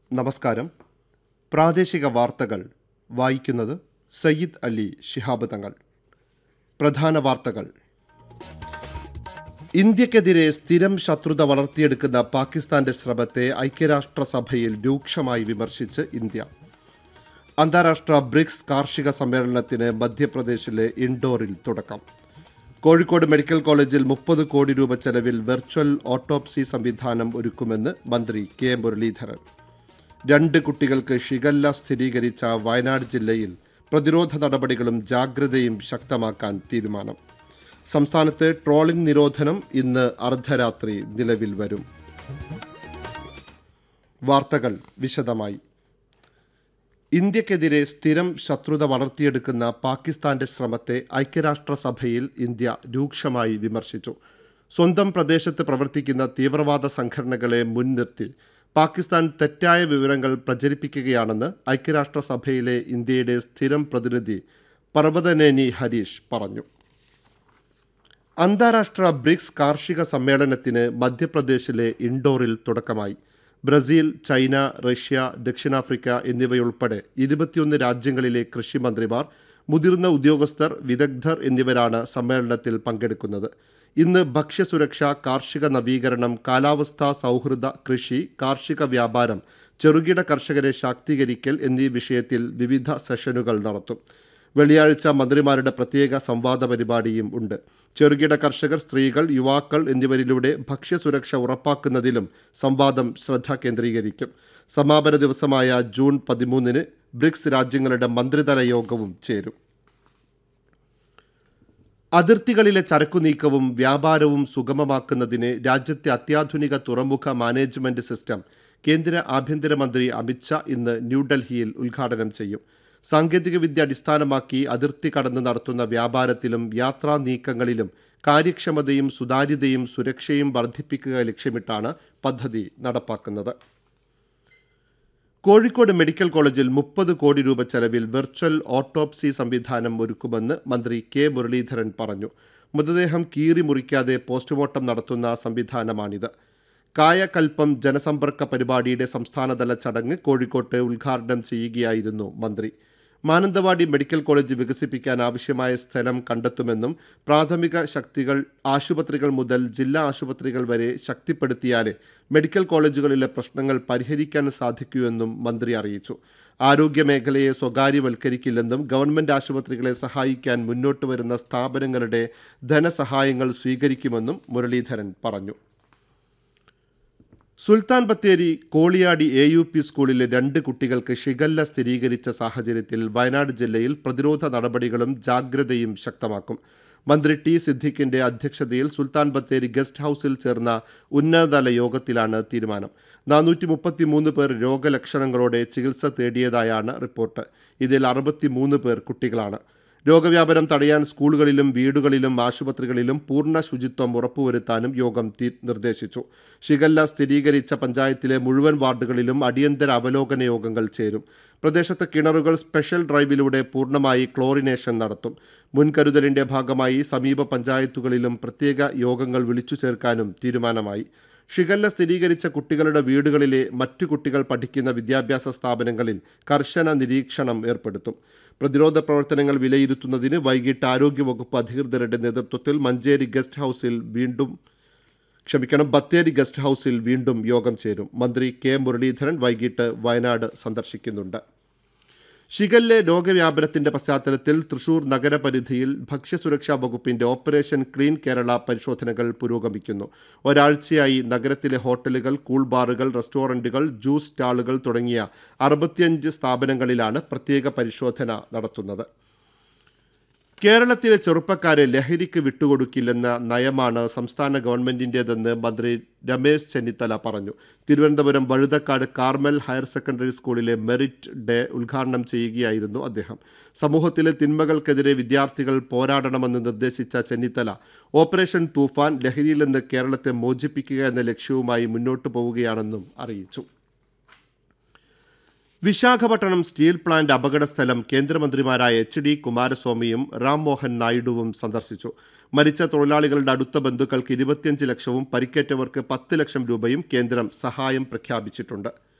നമസ്കാരം പ്രാദേശിക വാർത്തകൾ വായിക്കുന്നത് സയ്യിദ് അലി ശിഹാബ് തങ്ങൾ പ്രധാന വാർത്തകൾ ഇന്ത്യക്കെതിരെ സ്ഥിരം ശത്രുത വളർത്തിയെടുക്കുന്ന പാകിസ്ഥാന്റെ ശ്രമത്തെ ഐക്യരാഷ്ട്രസഭയിൽ രൂക്ഷമായി വിമർശിച്ച് ഇന്ത്യ അന്താരാഷ്ട്ര ബ്രിക്സ് കാർഷിക സമ്മേളനത്തിന് മധ്യപ്രദേശിലെ ഇൻഡോറിൽ തുടക്കം കോഴിക്കോട് മെഡിക്കൽ കോളേജിൽ മുപ്പത് കോടി രൂപ ചെലവിൽ വെർച്വൽ ഓട്ടോപ്സി സംവിധാനം ഒരുക്കുമെന്ന് മന്ത്രി കെ മുരളീധരൻ രണ്ട് കുട്ടികൾക്ക് ഷിഗല്ല സ്ഥിരീകരിച്ച വയനാട് ജില്ലയിൽ പ്രതിരോധ നടപടികളും ജാഗ്രതയും ശക്തമാക്കാൻ തീരുമാനം സംസ്ഥാനത്ത് ട്രോളിംഗ് നിരോധനം ഇന്ന് അർദ്ധരാത്രി നിലവിൽ വരും വാർത്തകൾ വിശദമായി ഇന്ത്യക്കെതിരെ സ്ഥിരം ശത്രുത വളർത്തിയെടുക്കുന്ന പാകിസ്ഥാന്റെ ശ്രമത്തെ ഐക്യരാഷ്ട്രസഭയിൽ ഇന്ത്യ രൂക്ഷമായി വിമർശിച്ചു സ്വന്തം പ്രദേശത്ത് പ്രവർത്തിക്കുന്ന തീവ്രവാദ സംഘടനകളെ മുൻനിർത്തി പാകിസ്ഥാൻ തെറ്റായ വിവരങ്ങൾ പ്രചരിപ്പിക്കുകയാണെന്ന് ഐക്യരാഷ്ട്രസഭയിലെ ഇന്ത്യയുടെ സ്ഥിരം പ്രതിനിധി പർവതനേനി ഹരീഷ് പറഞ്ഞു അന്താരാഷ്ട്ര ബ്രിക്സ് കാർഷിക സമ്മേളനത്തിന് മധ്യപ്രദേശിലെ ഇൻഡോറിൽ തുടക്കമായി ബ്രസീൽ ചൈന റഷ്യ ദക്ഷിണാഫ്രിക്ക എന്നിവയുൾപ്പെടെ ഇരുപത്തിയൊന്ന് രാജ്യങ്ങളിലെ കൃഷിമന്ത്രിമാർ മുതിർന്ന ഉദ്യോഗസ്ഥർ വിദഗ്ധർ എന്നിവരാണ് സമ്മേളനത്തിൽ പങ്കെടുക്കുന്നത് ഇന്ന് ഭക്ഷ്യസുരക്ഷ കാർഷിക നവീകരണം കാലാവസ്ഥാ സൗഹൃദ കൃഷി കാർഷിക വ്യാപാരം ചെറുകിട കർഷകരെ ശാക്തീകരിക്കൽ എന്നീ വിഷയത്തിൽ വിവിധ സെഷനുകൾ നടത്തും വെള്ളിയാഴ്ച മന്ത്രിമാരുടെ പ്രത്യേക സംവാദ പരിപാടിയും ഉണ്ട് ചെറുകിട കർഷകർ സ്ത്രീകൾ യുവാക്കൾ എന്നിവരിലൂടെ ഭക്ഷ്യസുരക്ഷ ഉറപ്പാക്കുന്നതിലും സംവാദം ശ്രദ്ധ കേന്ദ്രീകരിക്കും സമാപന ദിവസമായ ജൂൺ പതിമൂന്നിന് ബ്രിക്സ് രാജ്യങ്ങളുടെ മന്ത്രിതല യോഗവും ചേരും അതിർത്തികളിലെ ചരക്കു നീക്കവും വ്യാപാരവും സുഗമമാക്കുന്നതിന് രാജ്യത്തെ അത്യാധുനിക തുറമുഖ മാനേജ്മെന്റ് സിസ്റ്റം കേന്ദ്ര ആഭ്യന്തരമന്ത്രി അമിത്ഷാ ഇന്ന് ന്യൂഡൽഹിയിൽ ഉദ്ഘാടനം ചെയ്യും സാങ്കേതികവിദ്യ അടിസ്ഥാനമാക്കി അതിർത്തി കടന്ന് നടത്തുന്ന വ്യാപാരത്തിലും യാത്രാ നീക്കങ്ങളിലും കാര്യക്ഷമതയും സുതാര്യതയും സുരക്ഷയും വർദ്ധിപ്പിക്കുക ലക്ഷ്യമിട്ടാണ് പദ്ധതി നടപ്പാക്കുന്നത് കോഴിക്കോട് മെഡിക്കൽ കോളേജിൽ മുപ്പത് കോടി രൂപ ചെലവിൽ വെർച്വൽ ഓട്ടോപ്സി സംവിധാനം ഒരുക്കുമെന്ന് മന്ത്രി കെ മുരളീധരൻ പറഞ്ഞു മൃതദേഹം കീറി മുറിക്കാതെ പോസ്റ്റ്മോർട്ടം നടത്തുന്ന സംവിധാനമാണിത് കായകൽപ്പം ജനസമ്പർക്ക പരിപാടിയുടെ സംസ്ഥാനതല ചടങ്ങ് കോഴിക്കോട്ട് ഉദ്ഘാടനം ചെയ്യുകയായിരുന്നു മന്ത്രി മാനന്തവാടി മെഡിക്കൽ കോളേജ് വികസിപ്പിക്കാൻ ആവശ്യമായ സ്ഥലം കണ്ടെത്തുമെന്നും പ്രാഥമിക ശക്തികൾ ആശുപത്രികൾ മുതൽ ജില്ലാ ആശുപത്രികൾ വരെ ശക്തിപ്പെടുത്തിയാലേ മെഡിക്കൽ കോളേജുകളിലെ പ്രശ്നങ്ങൾ പരിഹരിക്കാൻ സാധിക്കൂ എന്നും മന്ത്രി അറിയിച്ചു ആരോഗ്യമേഖലയെ സ്വകാര്യവൽക്കരിക്കില്ലെന്നും ഗവൺമെന്റ് ആശുപത്രികളെ സഹായിക്കാൻ മുന്നോട്ട് വരുന്ന സ്ഥാപനങ്ങളുടെ ധനസഹായങ്ങൾ സ്വീകരിക്കുമെന്നും മുരളീധരൻ പറഞ്ഞു Sulthan Bathery Koliyadi A U P സ്കൂളിലെ രണ്ട് കുട്ടികൾക്ക് ഷിഗല്ല സ്ഥിരീകരിച്ച സാഹചര്യത്തിൽ വയനാട് ജില്ലയിൽ പ്രതിരോധ നടപടികളും ജാഗ്രതയും ശക്തമാക്കും മന്ത്രി ടി സിദ്ദിഖിന്റെ അധ്യക്ഷതയിൽ സുൽത്താൻ ബത്തേരി ഗസ്റ്റ് ഹൌസിൽ ചേർന്ന ഉന്നതതല യോഗത്തിലാണ് തീരുമാനം നാനൂറ്റി മുപ്പത്തിമൂന്ന് പേർ രോഗലക്ഷണങ്ങളോടെ ചികിത്സ തേടിയതായാണ് റിപ്പോർട്ട് ഇതിൽ അറുപത്തിമൂന്ന് പേർ കുട്ടികളാണ് രോഗവ്യാപനം തടയാൻ സ്കൂളുകളിലും വീടുകളിലും ആശുപത്രികളിലും പൂർണ്ണ ശുചിത്വം ഉറപ്പുവരുത്താനും യോഗം നിർദ്ദേശിച്ചു ഷിഗല്ല സ്ഥിരീകരിച്ച പഞ്ചായത്തിലെ മുഴുവൻ വാർഡുകളിലും അടിയന്തര അവലോകന യോഗങ്ങൾ ചേരും പ്രദേശത്ത് കിണറുകൾ സ്പെഷ്യൽ ഡ്രൈവിലൂടെ പൂർണ്ണമായി ക്ലോറിനേഷൻ നടത്തും മുൻകരുതലിന്റെ ഭാഗമായി സമീപ പഞ്ചായത്തുകളിലും പ്രത്യേക യോഗങ്ങൾ വിളിച്ചു ചേർക്കാനും തീരുമാനമായി ഷിഗല്ല സ്ഥിരീകരിച്ച കുട്ടികളുടെ വീടുകളിലെ മറ്റു കുട്ടികൾ പഠിക്കുന്ന വിദ്യാഭ്യാസ സ്ഥാപനങ്ങളിൽ കർശന നിരീക്ഷണം ഏർപ്പെടുത്തും പ്രതിരോധ പ്രവർത്തനങ്ങൾ വിലയിരുത്തുന്നതിന് വൈകിട്ട് ആരോഗ്യവകുപ്പ് അധികൃതരുടെ നേതൃത്വത്തിൽ മഞ്ചേരി ഗസ്റ്റ് ഹൌസിൽ വീണ്ടും ക്ഷമിക്കണം ബത്തേരി ഗസ്റ്റ് ഹൌസിൽ വീണ്ടും യോഗം ചേരും മന്ത്രി കെ മുരളീധരൻ വൈകിട്ട് വയനാട് സന്ദർശിക്കുന്നുണ്ട് ഷിഗല്ല രോഗവ്യാപനത്തിന്റെ പശ്ചാത്തലത്തിൽ തൃശൂർ നഗരപരിധിയിൽ ഭക്ഷ്യസുരക്ഷാ വകുപ്പിന്റെ ഓപ്പറേഷൻ ക്ലീൻ കേരള പരിശോധനകൾ പുരോഗമിക്കുന്നു ഒരാഴ്ചയായി നഗരത്തിലെ ഹോട്ടലുകൾ കൂൾ ബാറുകൾ റെസ്റ്റോറന്റുകൾ ജ്യൂസ് സ്റ്റാളുകൾ തുടങ്ങിയ അറുപത്തിയഞ്ച് സ്ഥാപനങ്ങളിലാണ് പ്രത്യേക പരിശോധന നടത്തുന്നത് കേരളത്തിലെ ചെറുപ്പക്കാരെ ലഹരിക്ക് വിട്ടുകൊടുക്കില്ലെന്ന നയമാണ് സംസ്ഥാന ഗവൺമെന്റിന്റേതെന്ന് മന്ത്രി രമേശ് ചെന്നിത്തല പറഞ്ഞു Thiruvananthapuram Vazhuthacaud Carmel higher secondary സ്കൂളിലെ മെറിറ്റ് ഡേ ഉദ്ഘാടനം ചെയ്യുകയായിരുന്നു അദ്ദേഹം സമൂഹത്തിലെ തിന്മകൾക്കെതിരെ വിദ്യാർത്ഥികൾ പോരാടണമെന്ന് നിർദ്ദേശിച്ച ചെന്നിത്തല ഓപ്പറേഷൻ തൂഫാൻ ലഹരിയിൽ നിന്ന് കേരളത്തെ മോചിപ്പിക്കുക എന്ന ലക്ഷ്യവുമായി മുന്നോട്ടു പോവുകയാണെന്നും അറിയിച്ചു വിശാഖപട്ടണം സ്റ്റീൽ പ്ലാന്റ് അപകട സ്ഥലം കേന്ദ്രമന്ത്രിമാരായ എച്ച് ഡി കുമാരസ്വാമിയും റാം മോഹൻ നായിഡുവും സന്ദർശിച്ചു മരിച്ച തൊഴിലാളികളുടെ അടുത്ത ബന്ധുക്കൾക്ക് ഇരുപത്തിയഞ്ച് ലക്ഷവും പരിക്കേറ്റവർക്ക് പത്ത് ലക്ഷം രൂപയും കേന്ദ്രം സഹായം പ്രഖ്യാപിച്ചിട്ടുണ്ട്